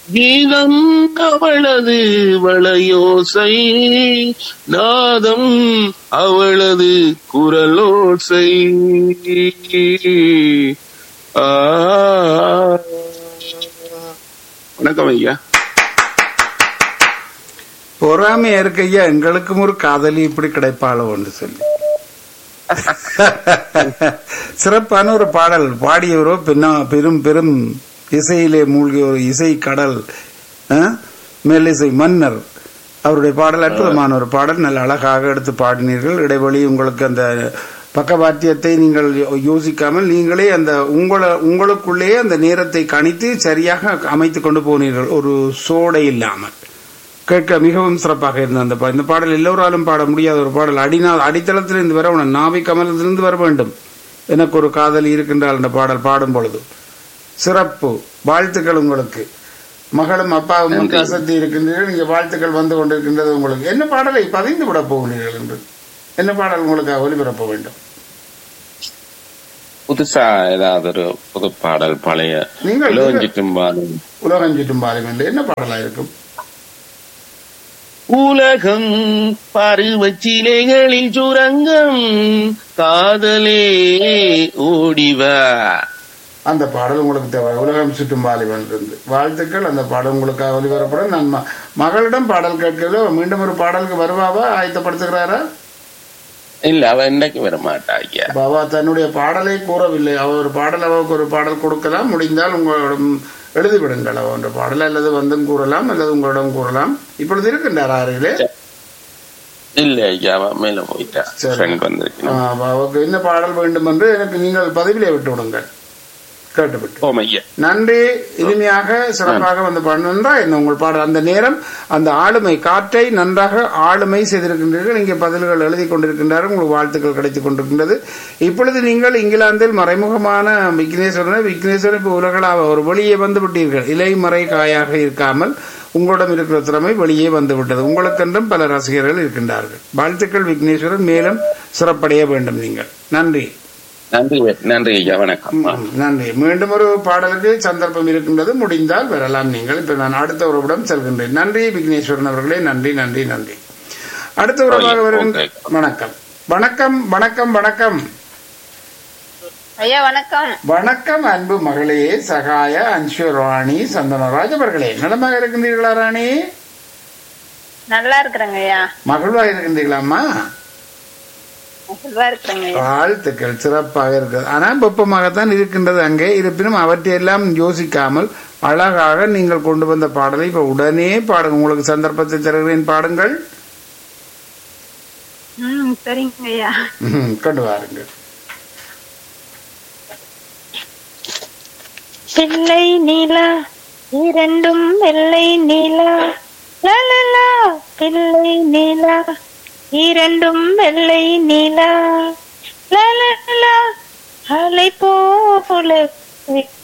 கீதம் அவளது வளையோசை நாதம் அவளது குரலோசை ஆ. வணக்கம் ஐயா பொறாமையா இருக்கையா எங்களுக்கும் ஒரு காதலி இப்படி கிடைப்பாளோ என்று சொல்லி சிறப்பான ஒரு பாடல் பாடியவரோ பின்னா பெரும் பெரும் இசையிலே மூழ்கிய ஒரு இசை கடல் ஆ? மெல்லிசை மன்னர் அவருடைய பாடல் அற்புதமான ஒரு பாடல் நல்ல அழகாக எடுத்து பாடினீர்கள் இடைவெளி உங்களுக்கு அந்த பக்கவாத்தியத்தை நீங்கள் யோ- யோசிக்காமல் நீங்களே அந்த உங்களை உங்களுக்குள்ளேயே அந்த நேரத்தை கணித்து சரியாக அமைத்து கொண்டு போனீர்கள் ஒரு சோடை இல்லாமல் கேட்க மிகவும் சிறப்பாக இருந்த அந்த பா- இந்த பாடல் எல்லோராலும் பாட முடியாத ஒரு பாடல் அடிநா அடித்தளத்திலிருந்து வர உன நாவி கமலத்திலிருந்து வர வேண்டும் எனக்கு ஒரு காதலி இருக்கின்றால் அந்த பாடல் பாடும் பொழுது சிறப்பு வாழ்த்துக்கள் உங்களுக்கு மகளும் அப்பாவும் முன் அசத்தி இருக்கின்றீர்கள் இங்கே வாழ்த்துக்கள் வந்து கொண்டிருக்கின்றது உங்களுக்கு என்ன பாடலை பதிந்து விட போகிறீர்கள் என்று என்ன பாடல் உங்களுக்கு ஒலிபரப்ப வேண்டும் புதுசா ஏதாவது ஒரு புது பாடல் பழைய நீங்கள் இளவஞ்சிட்டும் பாடல் உலகம் சுற்றும் பாலம் என்று என்ன பாடலா இருக்கும் உலகம் பருவச்சிலைகளில் சுரங்கம் காதலே ஓடிவா அந்த பாடல் உங்களுக்கு தேவை உலகம் சுற்றும் வாலிபன் இருந்து வாழ்த்துக்கள் அந்த பாடல் உங்களுக்காக ஒளிபரப்படும் நான் ம- மகளிடம் பாடல் கேட்கிறதோ மீண்டும் ஒரு பாடலுக்கு வருவாவா ஆயத்தப்படுத்துகிறாரா இல்ல அவ இன்னைக்கு வர மாட்டா ஐயா பாபா தன்னுடைய பாடலை கூறவில்லை அவ ஒரு பாடல் அவருக்கு ஒரு பாடல் கொடுக்கலாம் முடிந்தால் உங்களிடம் எழுதிவிடுங்கள் அவ அந்த பாடல் அல்லது வந்தும் கூறலாம் அல்லது உங்களிடம் கூறலாம் இப்பொழுது இருக்கின்றார் அருகிலே இல்ல ஐயா அவ மேல போயிட்டா சரி. ஃப்ரெண்ட் வந்திருக்கணும் ஆ, அவருக்கு என்ன பாடல் வேண்டும் என்று எனக்கு நீங்கள் பதிவிலே விட்டு விடுங்கள் கேட்டுவிட்டு ஓம் ஐயா நன்றி இனிமையாக சிறப்பாக வந்து பாட நன்றாக என்ன உங்கள் பாடல் அந்த நேரம் அந்த ஆளுமை காற்றை நன்றாக ஆளுமை செய்திருக்கின்றீர்கள் இங்கே பதில்கள் எழுதி கொண்டிருக்கின்றார்கள் உங்களுக்கு வாழ்த்துக்கள் கிடைத்துக் கொண்டிருக்கின்றது இப்பொழுது நீங்கள் இங்கிலாந்தில் மறைமுகமான விக்னேஸ்வரன் விக்னேஸ்வரன் இப்போ உலகளாவ ஒரு வெளியே வந்து விட்டீர்கள் இலை மறை காயாக இருக்காமல் உங்களிடம் இருக்கிற திறமை வெளியே வந்து விட்டது உங்களுக்கென்றும் பல ரசிகர்கள் இருக்கின்றார்கள் வாழ்த்துக்கள் விக்னேஸ்வரன் மேலும் சிறப்படைய வேண்டும் நீங்கள் நன்றி நன்றி நன்றி ஐயா வணக்கம் ம், நன்றி மீண்டும் ஒரு பாடலுக்கு சந்தர்ப்பம் இருக்கின்றது முடிந்தால் வரலாம் நீங்கள் இப்ப நான் அடுத்த உறவிடம் செல்கின்றேன் நன்றி விக்னேஸ்வரன் அவர்களே நன்றி நன்றி நன்றி அடுத்த உறவாக வருகின்ற வணக்கம் வணக்கம் வணக்கம் வணக்கம் ஐயா வணக்கம் வணக்கம் அன்பு மகளே சகாய அன்ஷு ராணி சந்தனராஜ் அவர்களே நலமாக இருக்கின்றீர்களா ராணி நல்லா இருக்கிறேங்க ஐயா மகிழ்வாக இருக்கின்றீர்களாம்மா நல்லா இருக்கிறேங்க ஐயா வாழ்த்துக்கள் சிறப்பாக இருக்கிறது ஆனால் வெப்பமாகத்தான் இருக்கின்றது அங்கே இருப்பினும் அவற்றையெல்லாம் யோசிக்காமல் அழகாக நீங்கள் கொண்டு வந்த பாடலை இப்ப உடனே பாடுங்க உங்களுக்கு சந்தர்ப்பத்தை தருகிறேன் பாடுங்கள் ம் சரிங்க ஐயா ம், கொண்டு வாருங்கள் பிள்ளை நீலா இரண்டும் வெள்ளை நீலா லலலா பிள்ளை நீலா இரண்டும் வெள்ளை நீலா லலலா அலை போல